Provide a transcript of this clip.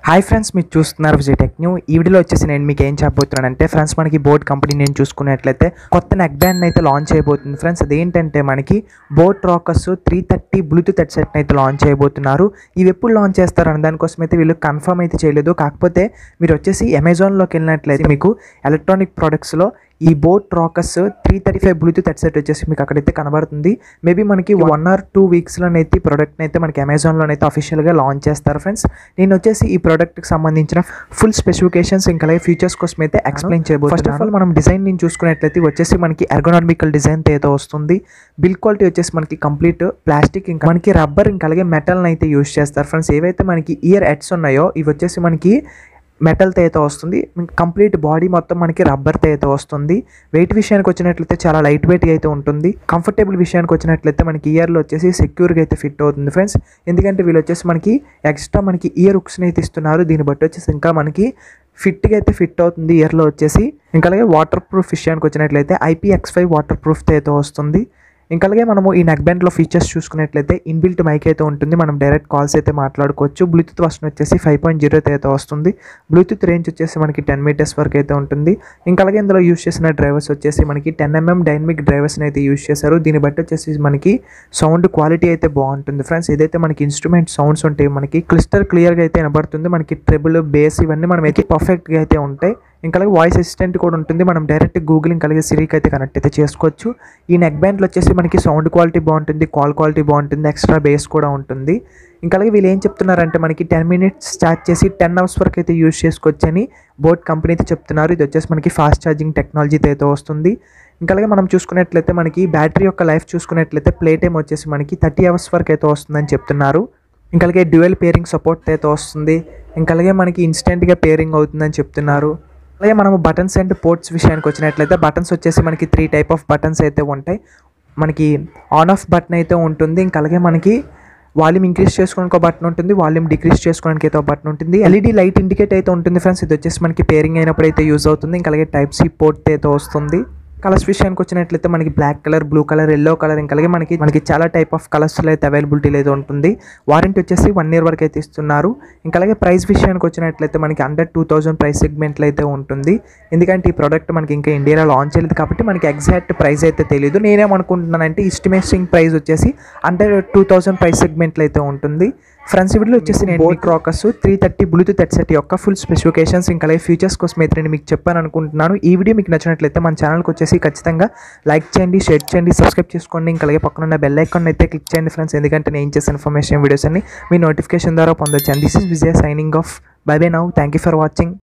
hi friends మీరు చూస్తున్నారు Vijay tech new ఈ వీడియోలో వచ్చేసి నేను మీకు ఏం చెప్పబోతున్నాను అంటే ఫ్రెండ్స్ మనకి బోట్ కంపెనీ నేను చూసుకున్నట్లయితే కొత్త నెక్ బ్యాండ్ అయితే లాంచ్ చేయబోతుంది ఫ్రెండ్స్ అదేంటంటే మనకి boAt Rockers three thirty bluetooth headset అయితే లాంచ్ చేయబోతున్నారు ఇవి ఎప్పుడు లాంచ్ చేస్తారని దానికోసం అయితే వీళ్ళు కన్ఫర్మ్ అయితే చేయలేదు కాకపోతే మీరు వచ్చేసి అమెజాన్లోకి వెళ్ళినట్లయితే మీకు ఎలక్ట్రానిక్ ప్రొడక్ట్స్లో ఈ boAt Rockers three thirty five bluetooth headset వచ్చేసి మీకు అక్కడైతే కనబడుతుంది మేబీ మనకి వన్ ఆర్ టూ వీక్స్లోనైతే ఈ ప్రోడక్ట్ని అయితే మనకి అమెజాన్లోనైతే అఫీషియల్గా లాంచ్ చేస్తారు ఫ్రెండ్స్ నేను వచ్చేసి ఈ ప్రోడక్ట్కి సంబంధించిన ఫుల్ స్పెసిఫికేషన్స్ ఇంకా అలాగే ఫీచర్స్ కోసం అయితే ఎక్స్ప్లెయిన్ చేయబోతున్నాను ఫస్ట్ ఆఫ్ ఆల్ మనం డిజైన్ నేను చూసుకున్నట్లయితే వచ్చేసి మనకి ఎర్గోనామికల్ డిజైన్ అయితే వస్తుంది బిల్ క్వాలిటీ వచ్చేసి మనకి కంప్లీట్ ప్లాస్టిక్ ఇంకా మనకి రబ్బర్ ఇంకా అలాగే మెటల్ని అయితే యూస్ చేస్తారు ఫ్రెండ్స్ ఏవైతే మనకి ఇయర్ హెడ్స్ ఉన్నాయో ఇవి వచ్చేసి మనకి మెటల్తో అయితే వస్తుంది కంప్లీట్ బాడీ మొత్తం మనకి రబ్బర్తో అయితే వస్తుంది వెయిట్ విషయానికి వచ్చినట్లయితే చాలా లైట్ వెయిట్గా అయితే ఉంటుంది కంఫర్టబుల్ విషయానికి వచ్చినట్లయితే మనకి ఇయర్లో వచ్చేసి సెక్యూర్గా అయితే ఫిట్ అవుతుంది ఫ్రెండ్స్ ఎందుకంటే వీళ్ళు వచ్చేసి మనకి ఎక్స్ట్రా మనకి ఇయర్ హుక్స్ని అయితే ఇస్తున్నారు దీన్ని బట్టి వచ్చేసి ఇంకా మనకి ఫిట్గా అయితే ఫిట్ అవుతుంది ఇయర్లో వచ్చేసి ఇంకా అలాగే వాటర్ ప్రూఫ్ విషయానికి వచ్చినట్లయితే ఐపీఎక్స్ ఫైవ్ వాటర్ ప్రూఫ్తో అయితే వస్తుంది ఇంకా అలాగే మనము ఈ నెక్ బ్యాండ్లో ఫీచర్స్ చూసుకున్నట్లయితే ఇన్బిల్ట్ మైక్ అయితే ఉంటుంది మనం డైరెక్ట్ కాల్స్ అయితే మాట్లాడుకోవచ్చు బ్లూటూత్ వర్షన్ వచ్చేసి ఫైవ్ పాయింట్ జీరో అయితే వస్తుంది బ్లూటూత్ రేంజ్ వచ్చేసి మనకి టెన్ మీటర్స్ వరకు అయితే ఉంటుంది ఇంకా అలాగే ఇందులో యూస్ చేసిన డ్రైవర్స్ వచ్చేసి మనకి టెన్ ఎంఎం డైనమిక్ డ్రైవర్స్ని అయితే యూస్ చేశారు దీన్ని బట్టి వచ్చేసి మనకి సౌండ్ క్వాలిటీ అయితే బాగుంటుంది ఫ్రెండ్స్ ఏదైతే మనకి ఇన్స్ట్రుమెంట్ సౌండ్స్ ఉంటాయి మనకి క్లిస్టర్ క్లియర్గా అయితే వినబడుతుంది మనకి ట్రిబుల్ బేస్ ఇవన్నీ మనం అయితే పర్ఫెక్ట్గా అయితే ఉంటాయి ఇంకా అలాగే వాయిస్ అసిస్టెంట్ కూడా ఉంటుంది మనం డైరెక్ట్ గూగుల్ ఇంకా అలాగే సిరికి అయితే కనెక్ట్ అయితే చేసుకోవచ్చు ఈ నెక్ బ్యాండ్లో వచ్చేసి మనకి సౌండ్ క్వాలిటీ బాగుంటుంది కాల్ క్వాలిటీ బాగుంటుంది ఎక్స్ట్రా బేస్ కూడా ఉంటుంది ఇంకా అలాగే వీళ్ళు ఏం చెప్తున్నారంటే మనకి టెన్ మినిట్స్ స్టార్ట్ చేసి టెన్ అవర్స్ వరకు అయితే యూస్ చేసుకోవచ్చు అని బోట్ కంపెనీ అయితే చెప్తున్నారు ఇది వచ్చేసి మనకి ఫాస్ట్ ఛార్జింగ్ టెక్నాలజీతో అయితే వస్తుంది ఇంకా అలాగే మనం చూసుకున్నట్లయితే మనకి బ్యాటరీ యొక్క లైఫ్ చూసుకున్నట్లయితే ప్లే టైం వచ్చేసి మనకి థర్టీ అవర్స్ వరకు అయితే వస్తుందని చెప్తున్నారు ఇంకా అలాగే డ్యూయల్ పేరింగ్ సపోర్ట్ అయితే వస్తుంది ఇంకా అలాగే మనకి ఇన్స్టెంట్గా పేరింగ్ అవుతుందని చెప్తున్నారు అలాగే మనము బటన్స్ అండ్ పోర్ట్స్ విషయానికి వచ్చినట్లయితే బటన్స్ వచ్చేసి మనకి త్రీ టైప్ ఆఫ్ బటన్స్ అయితే ఉంటాయి మనకి ఆన్ ఆఫ్ బటన్ అయితే ఉంటుంది ఇంకా అలాగే మనకి వాల్యూమ్ ఇంక్రీజ్ చేసుకోవడానికి ఒక బటన్ ఉంటుంది వాల్యూమ్ డిక్రీజ్ చేసుకోవడానికి అయితే ఒక బటన్ ఉంటుంది ఎల్ఈడి లైట్ ఇండికేట్ అయితే ఉంటుంది ఫ్రెండ్స్ ఇది వచ్చేసి మనకి పేరింగ్ అయినప్పుడు అయితే యూజ్ అవుతుంది ఇంకా అలాగే టైప్ సి పోర్ట్ అయితే వస్తుంది కలర్స్ విషయానికి వచ్చినట్లయితే మనకి black colour blue colour yellow colour ఇంకా అలాగే మనకి మనకి చాలా టైప్ ఆఫ్ కలర్స్లో అయితే అవైలబిలిటీ అయితే ఉంటుంది వారంటీ వచ్చేసి వన్ ఇయర్ వరకు అయితే ఇస్తున్నారు ఇంకా అలాగే ప్రైస్ విషయానికి వచ్చినట్లయితే మనకి అండర్ టూ థౌసండ్ ప్రైస్ సెగ్మెంట్లో అయితే ఉంటుంది ఎందుకంటే ఈ ప్రోడక్ట్ మనకి ఇంకా ఇండియాలో లాంచ్ చేయలేదు కాబట్టి మనకి ఎగ్జాక్ట్ ప్రైస్ అయితే తెలియదు నేనేమనుకుంటున్నానంటే ఇస్టిమేటింగ్ ప్రైస్ వచ్చేసి అండర్ టూ థౌసండ్ ప్రైస్ సెగ్మెంట్లో అయితే ఉంటుంది ఫ్రెండ్స్ వీడియోలో వచ్చేసి నేను boAt Rockers three thirty bluetooth headset యొక్క ఫుల్ స్పెసిఫికేషన్స్ ఇంకా అలాగే ఫీచర్స్ కోసం అయితే నేను మీకు చెప్పాను అనుకుంటున్నాను ఈ వీడియో మీకు నచ్చినట్లయితే మన ఛానల్కి వచ్చేసి ఖచ్చితంగా లైక్ చేయండి షేర్ చేయండి సబ్స్క్రైబ్ చేసుకోండి ఇంకా అలాగే పక్కన ఉన్న బెల్ ఐకాన్ అయితే క్లిక్ చేయండి ఫ్రెండ్స్ ఎందుకంటే నేను చేసే ఇన్ఫర్మేషన్ వీడియోస్ అన్ని మీ నోటిఫికేషన్ ద్వారా పొందొచ్చు and this is Vijay signing off bye bye now thank you for watching